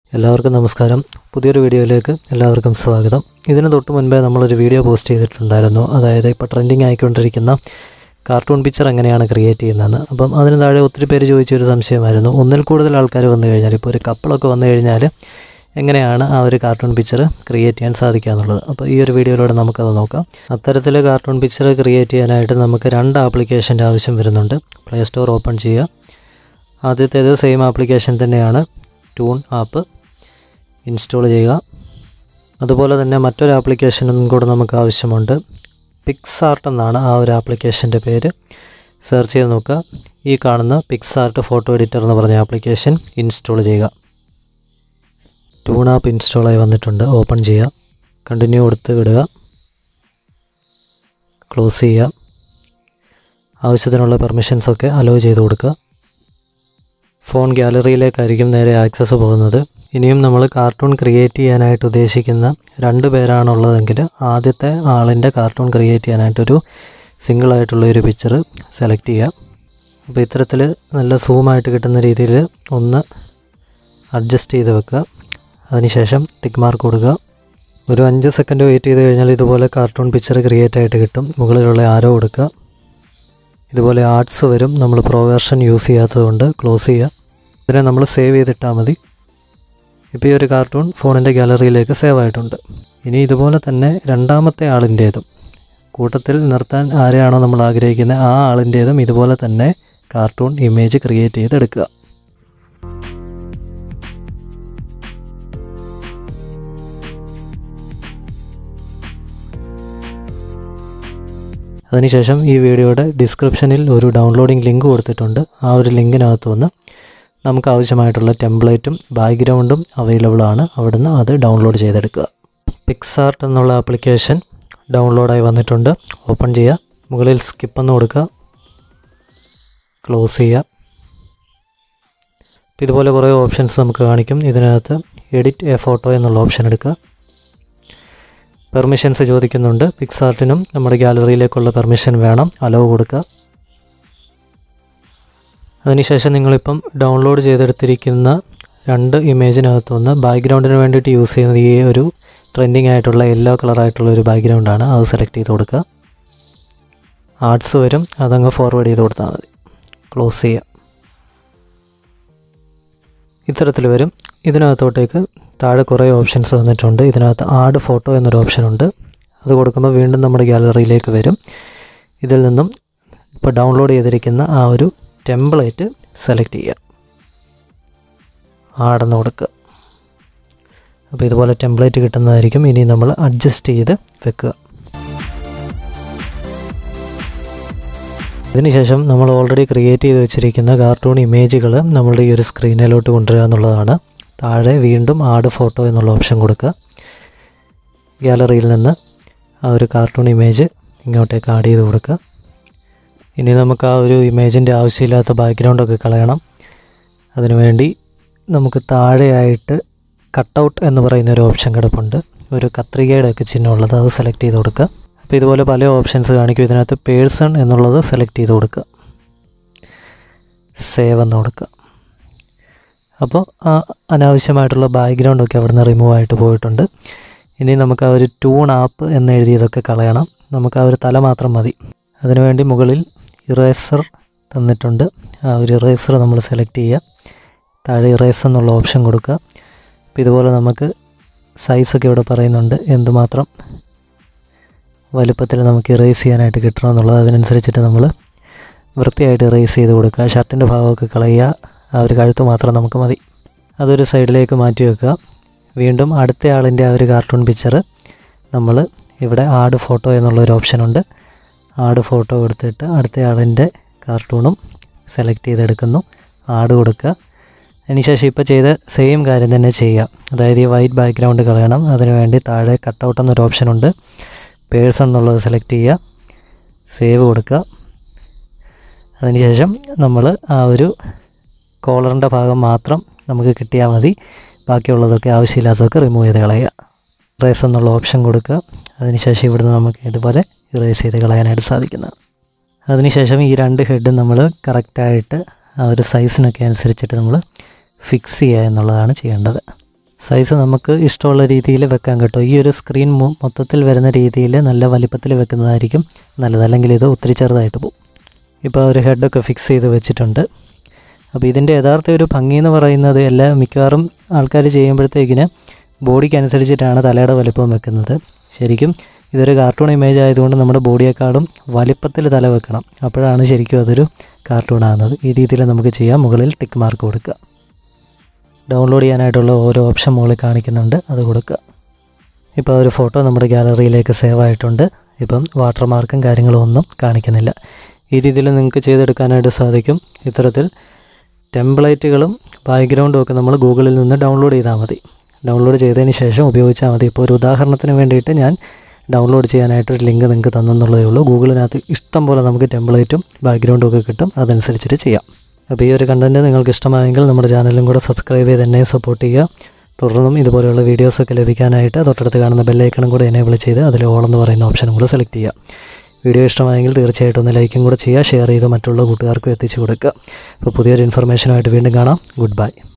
എല്ലാവർക്കും നമസ്കാരം പുതിയൊരു വീഡിയോയിലേക്ക് എല്ലാവർക്കും സ്വാഗതം ഇതിന് തൊട്ട് മുൻപേ നമ്മളൊരു വീഡിയോ പോസ്റ്റ് ചെയ്തിട്ടുണ്ടായിരുന്നു അതായത് ഇപ്പോൾ ട്രെൻഡിങ് ആയിക്കൊണ്ടിരിക്കുന്ന കാർട്ടൂൺ പിക്ചർ എങ്ങനെയാണ് ക്രിയേറ്റ് ചെയ്യുന്നതെന്ന് അപ്പം അതിന് താഴെ ഒത്തിരി പേര് ചോദിച്ചൊരു സംശയമായിരുന്നു ഒന്നിൽ കൂടുതൽ ആൾക്കാർ വന്നു കഴിഞ്ഞാൽ ഇപ്പോൾ ഒരു കപ്പിളൊക്കെ വന്നു കഴിഞ്ഞാൽ എങ്ങനെയാണ് ആ ഒരു കാർട്ടൂൺ പിക്ചർ ക്രിയേറ്റ് ചെയ്യാൻ സാധിക്കുക എന്നുള്ളത് അപ്പോൾ ഈ ഒരു വീഡിയോയിലൂടെ നമുക്കത് നോക്കാം അത്തരത്തിൽ കാർട്ടൂൺ പിക്ചർ ക്രിയേറ്റ് ചെയ്യാനായിട്ട് നമുക്ക് രണ്ട് ആപ്ലിക്കേഷൻ്റെ ആവശ്യം വരുന്നുണ്ട് പ്ലേ സ്റ്റോർ ഓപ്പൺ ചെയ്യുക ആദ്യത്തേത് സെയിം ആപ്ലിക്കേഷൻ തന്നെയാണ് ട്യൂൺ ആപ്പ് ഇൻസ്റ്റാൾ ചെയ്യുക അതുപോലെ തന്നെ മറ്റൊരു ആപ്ലിക്കേഷനും കൂടെ നമുക്ക് ആവശ്യമുണ്ട് പിക്സാർട്ട് എന്നാണ് ആ ഒരു ആപ്ലിക്കേഷൻ്റെ പേര് സെർച്ച് ചെയ്ത് നോക്കുക ഈ കാണുന്ന പിക്സാർട്ട് ഫോട്ടോ എഡിറ്റർ എന്ന് പറഞ്ഞ ആപ്ലിക്കേഷൻ ഇൻസ്റ്റാൾ ചെയ്യുക ട്യൂൺ ആപ്പ് ഇൻസ്റ്റാളായി വന്നിട്ടുണ്ട് ഓപ്പൺ ചെയ്യുക കണ്ടിന്യൂ കൊടുത്ത് വിടുക ക്ലോസ് ചെയ്യുക ആവശ്യത്തിനുള്ള പെർമിഷൻസൊക്കെ അലോ ചെയ്ത് കൊടുക്കുക ഫോൺ ഗാലറിയിലേക്കായിരിക്കും നേരെ ആക്സസ് പോകുന്നത് ഇനിയും നമ്മൾ കാർട്ടൂൺ ക്രിയേറ്റ് ചെയ്യാനായിട്ട് ഉദ്ദേശിക്കുന്ന രണ്ട് പേരാണുള്ളതെങ്കിൽ ആദ്യത്തെ ആളിൻ്റെ കാർട്ടൂൺ ക്രിയേറ്റ് ചെയ്യാനായിട്ടൊരു സിംഗിളായിട്ടുള്ള ഒരു പിക്ചർ സെലക്ട് ചെയ്യുക അപ്പോൾ ഇത്തരത്തിൽ നല്ല സൂമായിട്ട് കിട്ടുന്ന രീതിയിൽ ഒന്ന് അഡ്ജസ്റ്റ് ചെയ്ത് വെക്കുക അതിനുശേഷം ടിക്ക് മാർക്ക് കൊടുക്കുക ഒരു അഞ്ച് സെക്കൻഡ് വെയിറ്റ് ചെയ്ത് കഴിഞ്ഞാൽ ഇതുപോലെ കാർട്ടൂൺ പിക്ചർ ക്രിയേറ്റ് ആയിട്ട് കിട്ടും മുകളിലുള്ള ആരോ കൊടുക്കുക ഇതുപോലെ ആർട്സ് വരും നമ്മൾ പ്രോ വേർഷൻ യൂസ് ചെയ്യാത്തതുകൊണ്ട് ക്ലോസ് ചെയ്യുക ഇതിനെ നമ്മൾ സേവ് ചെയ്തിട്ടാൽ മതി ഇപ്പോൾ ഈ ഒരു കാർട്ടൂൺ ഫോണിൻ്റെ ഗാലറിയിലേക്ക് സേവ് ആയിട്ടുണ്ട് ഇനി ഇതുപോലെ തന്നെ രണ്ടാമത്തെ ആളിൻ്റേതും കൂട്ടത്തിൽ നിർത്താൻ ആരെയാണോ നമ്മൾ ആഗ്രഹിക്കുന്നത് ആ ആളിൻ്റേതും ഇതുപോലെ തന്നെ കാർട്ടൂൺ ഇമേജ് ക്രിയേറ്റ് ചെയ്തെടുക്കുക അതിനുശേഷം ഈ വീഡിയോയുടെ ഡിസ്ക്രിപ്ഷനിൽ ഒരു ഡൗൺലോഡിംഗ് ലിങ്ക് കൊടുത്തിട്ടുണ്ട് ആ ഒരു ലിങ്കിനകത്ത് വന്ന് നമുക്ക് ആവശ്യമായിട്ടുള്ള ടെംപ്ലേറ്റും ബാക്ക്ഗ്രൗണ്ടും അവൈലബിൾ ആണ് അവിടുന്ന് അത് ഡൗൺലോഡ് ചെയ്തെടുക്കുക പിക്സാർട്ട് എന്നുള്ള ആപ്ലിക്കേഷൻ ഡൗൺലോഡായി വന്നിട്ടുണ്ട് ഓപ്പൺ ചെയ്യുക മുകളിൽ സ്കിപ്പ് എന്ന് കൊടുക്കുക ക്ലോസ് ചെയ്യുക അപ്പോൾ ഇതുപോലെ കുറേ ഓപ്ഷൻസ് നമുക്ക് കാണിക്കും ഇതിനകത്ത് എഡിറ്റ് എ ഫോട്ടോ എന്നുള്ള ഓപ്ഷൻ എടുക്കുക പെർമിഷൻസ് ചോദിക്കുന്നുണ്ട് പിക്സാർട്ടിനും നമ്മുടെ ഗാലറിയിലേക്കുള്ള പെർമിഷൻ വേണം അലോ കൊടുക്കുക അതിനുശേഷം നിങ്ങളിപ്പം ഡൗൺലോഡ് ചെയ്തെടുത്തിരിക്കുന്ന രണ്ട് ഇമേജിനകത്തുനിന്ന് ബാക്ക്ഗ്രൗണ്ടിന് വേണ്ടിയിട്ട് യൂസ് ചെയ്യുന്നത് ഈ ഒരു ട്രെൻഡിങ് ആയിട്ടുള്ള യെല്ലോ കളറായിട്ടുള്ള ഒരു ബാക്ക്ഗ്രൗണ്ടാണ് അത് സെലക്ട് ചെയ്ത് കൊടുക്കുക ആർട്സ് വരും അതങ്ങ് ഫോർവേഡ് ചെയ്ത് കൊടുത്താൽ മതി ക്ലോസ് ചെയ്യുക ഇത്തരത്തിൽ വരും ഇതിനകത്തോട്ടേക്ക് താഴെ കുറേ ഓപ്ഷൻസ് തന്നിട്ടുണ്ട് ഇതിനകത്ത് ആഡ് ഫോട്ടോ എന്നൊരു ഓപ്ഷൻ ഉണ്ട് അത് കൊടുക്കുമ്പോൾ വീണ്ടും നമ്മുടെ ഗാലറിയിലേക്ക് വരും ഇതിൽ നിന്നും ഇപ്പോൾ ഡൗൺലോഡ് ചെയ്തിരിക്കുന്ന ആ ഒരു ടെംപ്ലേറ്റ് സെലക്ട് ചെയ്യുക ആടെന്ന് കൊടുക്കുക അപ്പോൾ ഇതുപോലെ ടെംപ്ലേറ്റ് കിട്ടുന്നതായിരിക്കും ഇനി നമ്മൾ അഡ്ജസ്റ്റ് ചെയ്ത് വെക്കുക ഇതിനുശേഷം നമ്മൾ ഓൾറെഡി ക്രിയേറ്റ് ചെയ്ത് വെച്ചിരിക്കുന്ന കാർട്ടൂൺ ഇമേജുകൾ നമ്മളുടെ ഈ ഒരു സ്ക്രീനിലോട്ട് കൊണ്ടുവരിക എന്നുള്ളതാണ് താഴെ വീണ്ടും ആഡ് ഫോട്ടോ എന്നുള്ള ഓപ്ഷൻ കൊടുക്കുക ഗാലറിയിൽ നിന്ന് ആ ഒരു കാർട്ടൂൺ ഇമേജ് ഇങ്ങോട്ടേക്ക് ആഡ് ചെയ്ത് കൊടുക്കുക ഇനി നമുക്ക് ആ ഒരു ഇമേജിൻ്റെ ആവശ്യമില്ലാത്ത ബാക്ക്ഗ്രൗണ്ടൊക്കെ കളയണം അതിനുവേണ്ടി നമുക്ക് താഴെയായിട്ട് കട്ടൗട്ട് എന്ന് പറയുന്ന ഒരു ഓപ്ഷൻ കിടപ്പുണ്ട് ഒരു കത്രികയുടെ ഒക്കെ ചിഹ്നമുള്ളത് അത് സെലക്ട് ചെയ്ത് കൊടുക്കുക അപ്പോൾ ഇതുപോലെ പല ഓപ്ഷൻസ് കാണിക്കും ഇതിനകത്ത് പേഴ്സൺ എന്നുള്ളത് സെലക്ട് ചെയ്ത് കൊടുക്കുക സേവ് എന്ന് കൊടുക്കുക അപ്പോൾ ആ അനാവശ്യമായിട്ടുള്ള ബാക്ക്ഗ്രൗണ്ടൊക്കെ അവിടെ നിന്ന് റിമൂവ് ആയിട്ട് പോയിട്ടുണ്ട് ഇനി നമുക്ക് ആ ഒരു ട്യൂൺ ആപ്പ് എന്ന് എഴുതിയതൊക്കെ കളയണം നമുക്ക് ആ ഒരു തല മാത്രം മതി അതിനുവേണ്ടി മുകളിൽ ഇറേസർ തന്നിട്ടുണ്ട് ആ ഒരു ഇറേസർ നമ്മൾ സെലക്ട് ചെയ്യുക താഴെ ഇറേസ് എന്നുള്ള ഓപ്ഷൻ കൊടുക്കുക അപ്പോൾ ഇതുപോലെ നമുക്ക് സൈസൊക്കെ ഇവിടെ പറയുന്നുണ്ട് എന്തുമാത്രം വലുപ്പത്തിൽ നമുക്ക് ഇറേസ് ചെയ്യാനായിട്ട് കിട്ടണമെന്നുള്ളത് അതിനനുസരിച്ചിട്ട് നമ്മൾ വൃത്തിയായിട്ട് ഇറേസ് ചെയ്ത് കൊടുക്കുക ഷർട്ടിൻ്റെ ഭാഗമൊക്കെ കളയുക ആ ഒരു കഴുത്ത് മാത്രം നമുക്ക് മതി അതൊരു സൈഡിലേക്ക് മാറ്റി വെക്കുക വീണ്ടും അടുത്ത ആളിൻ്റെ ആ ഒരു കാർട്ടൂൺ പിക്ചർ നമ്മൾ ഇവിടെ ആഡ് ഫോട്ടോ എന്നുള്ളൊരു ഓപ്ഷനുണ്ട് ആഡ് ഫോട്ടോ കൊടുത്തിട്ട് അടുത്ത ആളിൻ്റെ കാർട്ടൂണും സെലക്ട് ചെയ്തെടുക്കുന്നു ആഡ് കൊടുക്കുക അതിനുശേഷം ഇപ്പോൾ ചെയ്ത സെയിം കാര്യം തന്നെ ചെയ്യുക അതായത് ഈ വൈറ്റ് ബാക്ക്ഗ്രൗണ്ട് കളയണം അതിനുവേണ്ടി താഴെ കട്ടൗട്ട് എന്നൊരു ഓപ്ഷനുണ്ട് പേഴ്സൺ എന്നുള്ളത് സെലക്ട് ചെയ്യുക സേവ് കൊടുക്കുക അതിനുശേഷം നമ്മൾ ആ ഒരു കോളറിൻ്റെ ഭാഗം മാത്രം നമുക്ക് കിട്ടിയാൽ മതി ബാക്കിയുള്ളതൊക്കെ ആവശ്യമില്ലാത്തതൊക്കെ റിമൂവ് ചെയ്ത് കളയുക ഇറേസ് എന്നുള്ള ഓപ്ഷൻ കൊടുക്കുക അതിനുശേഷം ഇവിടുന്ന് നമുക്ക് ഇതുപോലെ ഇറേസ് ചെയ്ത് കളയാനായിട്ട് സാധിക്കുന്നതാണ് അതിനുശേഷം ഈ രണ്ട് ഹെഡും നമ്മൾ കറക്റ്റായിട്ട് ആ ഒരു സൈസിനൊക്കെ അനുസരിച്ചിട്ട് നമ്മൾ ഫിക്സ് ചെയ്യുക എന്നുള്ളതാണ് ചെയ്യേണ്ടത് സൈസ് നമുക്ക് ഇഷ്ടമുള്ള രീതിയിൽ വെക്കാൻ കേട്ടോ ഈ ഒരു സ്ക്രീൻ മൊ- മൊത്തത്തിൽ വരുന്ന രീതിയിൽ നല്ല വലിപ്പത്തിൽ വെക്കുന്നതായിരിക്കും നല്ലത് അല്ലെങ്കിൽ ഇത് ഒത്തിരി ചെറുതായിട്ട് പോകും ഇപ്പോൾ ഒരു ഹെഡൊക്കെ ഫിക്സ് ചെയ്ത് വെച്ചിട്ടുണ്ട് അപ്പോൾ ഇതിൻ്റെ യഥാർത്ഥ ഒരു ഭംഗി എന്ന് പറയുന്നത് എല്ലാ മിക്കവാറും ആൾക്കാർ ചെയ്യുമ്പോഴത്തേക്കിന് ബോഡിക്ക് അനുസരിച്ചിട്ടാണ് തലയുടെ വലിപ്പം വെക്കുന്നത് ശരിക്കും ഇതൊരു കാർട്ടൂൺ ഇമേജ് ആയതുകൊണ്ട് നമ്മുടെ ബോഡിയേക്കാളും വലിപ്പത്തിൽ തല വെക്കണം അപ്പോഴാണ് ശരിക്കും അതൊരു കാർട്ടൂൺ ആകുന്നത് ഈ രീതിയിൽ നമുക്ക് ചെയ്യാം മുകളിൽ ടിക്ക് മാർക്ക് കൊടുക്കുക ഡൗൺലോഡ് ചെയ്യാനായിട്ടുള്ള ഓരോ ഓപ്ഷൻ മുകളിൽ കാണിക്കുന്നുണ്ട് അത് കൊടുക്കുക ഇപ്പോൾ ആ ഒരു ഫോട്ടോ നമ്മുടെ ഗാലറിയിലേക്ക് സേവ് ആയിട്ടുണ്ട് ഇപ്പം വാട്ടർ മാർക്കും കാര്യങ്ങളും ഒന്നും കാണിക്കുന്നില്ല ഈ രീതിയിൽ നിങ്ങൾക്ക് ചെയ്തെടുക്കാനായിട്ട് സാധിക്കും ഇത്തരത്തിൽ ടെംപ്ലേറ്റുകളും ബാക്ക്ഗ്രൗണ്ടും ഒക്കെ നമ്മൾ ഗൂഗിളിൽ നിന്ന് ഡൗൺലോഡ് ചെയ്താൽ മതി ഡൗൺലോഡ് ചെയ്തതിന് ശേഷം ഉപയോഗിച്ചാൽ മതി ഇപ്പോൾ ഒരു ഉദാഹരണത്തിന് വേണ്ടിയിട്ട് ഞാൻ ഡൗൺലോഡ് ചെയ്യാനായിട്ട് ഒരു ലിങ്ക് നിങ്ങൾക്ക് തന്നെന്നുള്ളതേ ഉള്ളൂ ഗൂഗിളിനകത്ത് ഇഷ്ടം പോലെ നമുക്ക് ടെംപ്ലേറ്റും ബാക്ക്ഗ്രൗണ്ടും ഒക്കെ കിട്ടും അതനുസരിച്ചിട്ട് ചെയ്യാം അപ്പോൾ ഈ ഒരു കണ്ടൻറ്റ് നിങ്ങൾക്ക് ഇഷ്ടമായെങ്കിൽ നമ്മുടെ ചാനലും കൂടെ സബ്സ്ക്രൈബ് ചെയ്ത് എന്നെ സപ്പോർട്ട് ചെയ്യുക തുടർന്നും ഇതുപോലെയുള്ള വീഡിയോസൊക്കെ ലഭിക്കാനായിട്ട് തൊട്ടടുത്ത് കാണുന്ന ബെല്ലൈക്കണും കൂടെ എനേബിൾ ചെയ്ത് അതിൽ ഓൾ എന്ന് പറയുന്ന ഓപ്ഷനും കൂടെ സെലക്ട് ചെയ്യുക വീഡിയോ ഇഷ്ടമായെങ്കിൽ തീർച്ചയായിട്ടും ഒന്ന് ലൈക്കും കൂടെ ചെയ്യുക ഷെയർ ചെയ്ത് മറ്റുള്ള കൂട്ടുകാർക്കും എത്തിച്ചു കൊടുക്കുക അപ്പോൾ പുതിയൊരു ഇൻഫർമേഷനുമായിട്ട് വീണ്ടും കാണാം ഗുഡ് ബൈ